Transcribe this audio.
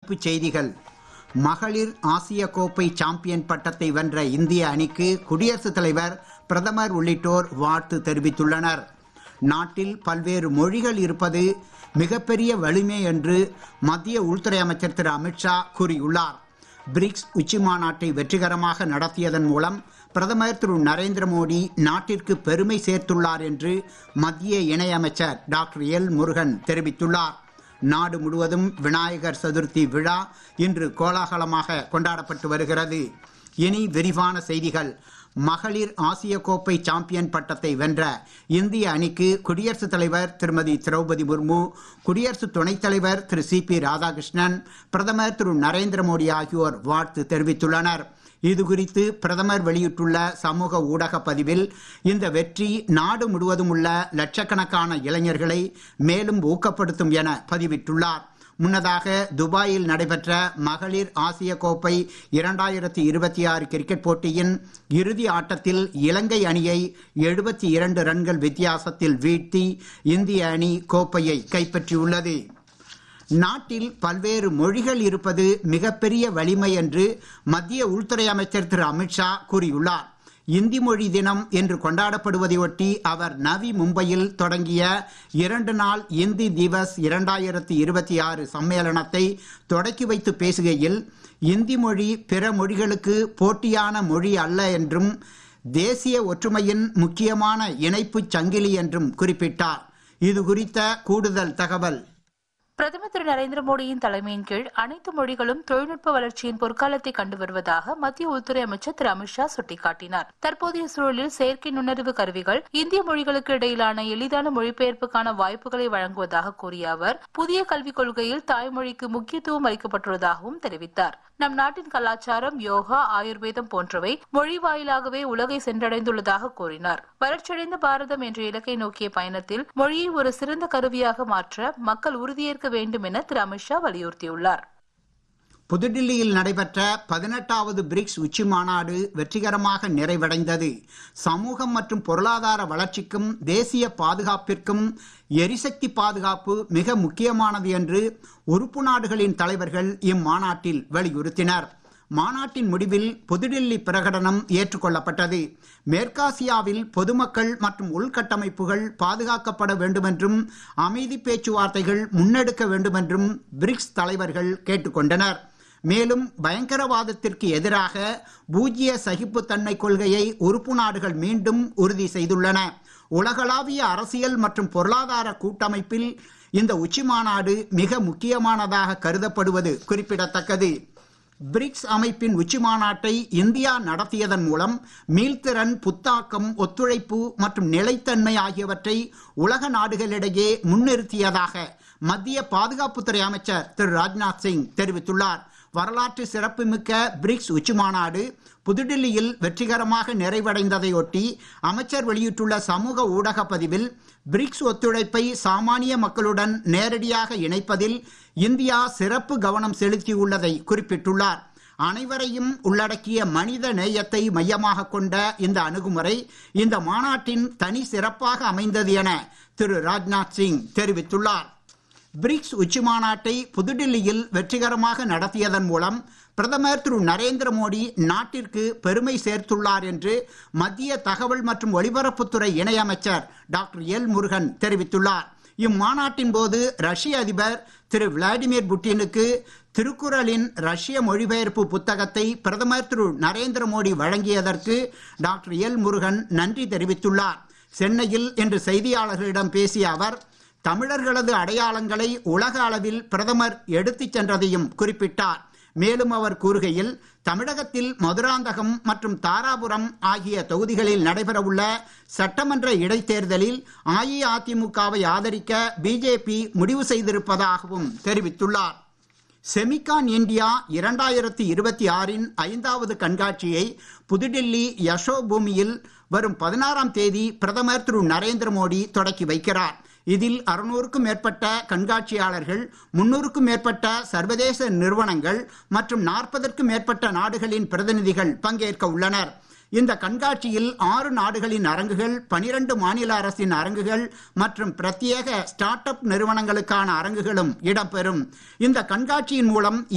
தலைப்புச் செய்திகள் மகளிர் ஆசிய கோப்பை சாம்பியன் பட்டத்தை வென்ற இந்திய அணிக்கு குடியரசுத் தலைவர் பிரதமர் உள்ளிட்டோர் வாழ்த்து தெரிவித்துள்ளனர் நாட்டில் பல்வேறு மொழிகள் இருப்பது மிகப்பெரிய வலிமை என்று மத்திய உள்துறை அமைச்சர் திரு அமித்ஷா கூறியுள்ளார் பிரிக்ஸ் உச்சி மாநாட்டை வெற்றிகரமாக நடத்தியதன் மூலம் பிரதமர் திரு நரேந்திர மோடி நாட்டிற்கு பெருமை சேர்த்துள்ளார் என்று மத்திய இணையமைச்சர் டாக்டர் எல் முருகன் தெரிவித்துள்ளார் நாடு முழுவதும் விநாயகர் சதுர்த்தி விழா இன்று கோலாகலமாக கொண்டாடப்பட்டு வருகிறது இனி விரிவான செய்திகள் மகளிர் ஆசிய கோப்பை சாம்பியன் பட்டத்தை வென்ற இந்திய அணிக்கு குடியரசுத் தலைவர் திருமதி திரௌபதி முர்மு குடியரசு துணைத் தலைவர் திரு சி பி ராதாகிருஷ்ணன் பிரதமர் திரு நரேந்திர மோடி ஆகியோர் வாழ்த்து தெரிவித்துள்ளனர் இது குறித்து பிரதமர் வெளியிட்டுள்ள சமூக ஊடக பதிவில் இந்த வெற்றி நாடு முழுவதும் உள்ள லட்சக்கணக்கான இளைஞர்களை மேலும் ஊக்கப்படுத்தும் என பதிவிட்டுள்ளார் முன்னதாக துபாயில் நடைபெற்ற மகளிர் ஆசிய கோப்பை இரண்டாயிரத்தி இருபத்தி ஆறு கிரிக்கெட் போட்டியின் இறுதி ஆட்டத்தில் இலங்கை அணியை எழுபத்தி இரண்டு ரன்கள் வித்தியாசத்தில் வீழ்த்தி இந்திய அணி கோப்பையை கைப்பற்றியுள்ளது நாட்டில் பல்வேறு மொழிகள் இருப்பது மிகப்பெரிய வலிமை என்று மத்திய உள்துறை அமைச்சர் திரு அமித்ஷா கூறியுள்ளார் இந்தி மொழி தினம் என்று கொண்டாடப்படுவதையொட்டி அவர் நவி மும்பையில் தொடங்கிய இரண்டு நாள் இந்தி திவஸ் இரண்டாயிரத்தி இருபத்தி ஆறு சம்மேளனத்தை தொடக்கி வைத்து பேசுகையில் இந்தி மொழி பிற மொழிகளுக்கு போட்டியான மொழி அல்ல என்றும் தேசிய ஒற்றுமையின் முக்கியமான இணைப்புச் சங்கிலி என்றும் குறிப்பிட்டார் இது குறித்த கூடுதல் தகவல் பிரதமர் திரு நரேந்திர மோடியின் தலைமையின் கீழ் அனைத்து மொழிகளும் தொழில்நுட்ப வளர்ச்சியின் பொற்காலத்தை கண்டு வருவதாக மத்திய உள்துறை அமைச்சர் திரு அமித்ஷா சுட்டிக்காட்டினார் தற்போதைய சூழலில் செயற்கை நுண்ணறிவு கருவிகள் இந்திய மொழிகளுக்கு இடையிலான எளிதான மொழிபெயர்ப்புக்கான வாய்ப்புகளை வழங்குவதாக கூறிய அவர் புதிய கல்விக் கொள்கையில் தாய்மொழிக்கு முக்கியத்துவம் அளிக்கப்பட்டுள்ளதாகவும் தெரிவித்தார் நம் நாட்டின் கலாச்சாரம் யோகா ஆயுர்வேதம் போன்றவை மொழி வாயிலாகவே உலகை சென்றடைந்துள்ளதாக கூறினார் வளர்ச்சியடைந்த பாரதம் என்ற இலக்கை நோக்கிய பயணத்தில் மொழியை ஒரு சிறந்த கருவியாக மாற்ற மக்கள் உறுதியேற்க வேண்டும் என திரு அமித்ஷா வலியுறுத்தியுள்ளார் புதுடில்லியில் நடைபெற்ற பதினெட்டாவது பிரிக்ஸ் உச்சி மாநாடு வெற்றிகரமாக நிறைவடைந்தது சமூகம் மற்றும் பொருளாதார வளர்ச்சிக்கும் தேசிய பாதுகாப்பிற்கும் எரிசக்தி பாதுகாப்பு மிக முக்கியமானது என்று உறுப்பு நாடுகளின் தலைவர்கள் இம்மாநாட்டில் வலியுறுத்தினர் மாநாட்டின் முடிவில் புதுடில்லி பிரகடனம் ஏற்றுக்கொள்ளப்பட்டது மேற்காசியாவில் பொதுமக்கள் மற்றும் உள்கட்டமைப்புகள் பாதுகாக்கப்பட வேண்டுமென்றும் அமைதி பேச்சுவார்த்தைகள் முன்னெடுக்க வேண்டுமென்றும் பிரிக்ஸ் தலைவர்கள் கேட்டுக்கொண்டனர் மேலும் பயங்கரவாதத்திற்கு எதிராக பூஜ்ய சகிப்புத்தன்மை கொள்கையை உறுப்பு நாடுகள் மீண்டும் உறுதி செய்துள்ளன உலகளாவிய அரசியல் மற்றும் பொருளாதார கூட்டமைப்பில் இந்த உச்சி மாநாடு மிக முக்கியமானதாக கருதப்படுவது குறிப்பிடத்தக்கது பிரிக்ஸ் அமைப்பின் உச்சி மாநாட்டை இந்தியா நடத்தியதன் மூலம் மீள்திறன் புத்தாக்கம் ஒத்துழைப்பு மற்றும் நிலைத்தன்மை ஆகியவற்றை உலக நாடுகளிடையே முன்னிறுத்தியதாக மத்திய பாதுகாப்புத்துறை அமைச்சர் திரு ராஜ்நாத் சிங் தெரிவித்துள்ளார் வரலாற்று சிறப்புமிக்க பிரிக்ஸ் உச்சி மாநாடு புதுடில்லியில் வெற்றிகரமாக நிறைவடைந்ததையொட்டி அமைச்சர் வெளியிட்டுள்ள சமூக ஊடக பதிவில் பிரிக்ஸ் ஒத்துழைப்பை சாமானிய மக்களுடன் நேரடியாக இணைப்பதில் இந்தியா சிறப்பு கவனம் செலுத்தியுள்ளதை குறிப்பிட்டுள்ளார் அனைவரையும் உள்ளடக்கிய மனித நேயத்தை மையமாக கொண்ட இந்த அணுகுமுறை இந்த மாநாட்டின் தனி சிறப்பாக அமைந்தது என திரு ராஜ்நாத் சிங் தெரிவித்துள்ளார் பிரிக்ஸ் உச்சி மாநாட்டை புதுடில்லியில் வெற்றிகரமாக நடத்தியதன் மூலம் பிரதமர் திரு நரேந்திர மோடி நாட்டிற்கு பெருமை சேர்த்துள்ளார் என்று மத்திய தகவல் மற்றும் ஒலிபரப்புத்துறை இணையமைச்சர் டாக்டர் எல் முருகன் தெரிவித்துள்ளார் இம்மாநாட்டின் போது ரஷ்ய அதிபர் திரு விளாடிமிர் புட்டினுக்கு திருக்குறளின் ரஷ்ய மொழிபெயர்ப்பு புத்தகத்தை பிரதமர் திரு நரேந்திர மோடி வழங்கியதற்கு டாக்டர் எல் முருகன் நன்றி தெரிவித்துள்ளார் சென்னையில் இன்று செய்தியாளர்களிடம் பேசிய அவர் தமிழர்களது அடையாளங்களை உலக அளவில் பிரதமர் எடுத்துச் சென்றதையும் குறிப்பிட்டார் மேலும் அவர் கூறுகையில் தமிழகத்தில் மதுராந்தகம் மற்றும் தாராபுரம் ஆகிய தொகுதிகளில் நடைபெறவுள்ள சட்டமன்ற இடைத்தேர்தலில் அஇஅதிமுகவை ஆதரிக்க பிஜேபி முடிவு செய்திருப்பதாகவும் தெரிவித்துள்ளார் செமிகான் இந்தியா இரண்டாயிரத்தி இருபத்தி ஆறின் ஐந்தாவது கண்காட்சியை புதுடில்லி யசோ பூமியில் வரும் பதினாறாம் தேதி பிரதமர் திரு நரேந்திர மோடி தொடக்கி வைக்கிறார் இதில் அறுநூறுக்கும் மேற்பட்ட கண்காட்சியாளர்கள் முன்னூறுக்கும் மேற்பட்ட சர்வதேச நிறுவனங்கள் மற்றும் நாற்பதற்கும் மேற்பட்ட நாடுகளின் பிரதிநிதிகள் பங்கேற்க உள்ளனர் இந்த கண்காட்சியில் ஆறு நாடுகளின் அரங்குகள் பனிரெண்டு மாநில அரசின் அரங்குகள் மற்றும் பிரத்யேக ஸ்டார்ட் அப் நிறுவனங்களுக்கான அரங்குகளும் இடம்பெறும் இந்த கண்காட்சியின் மூலம்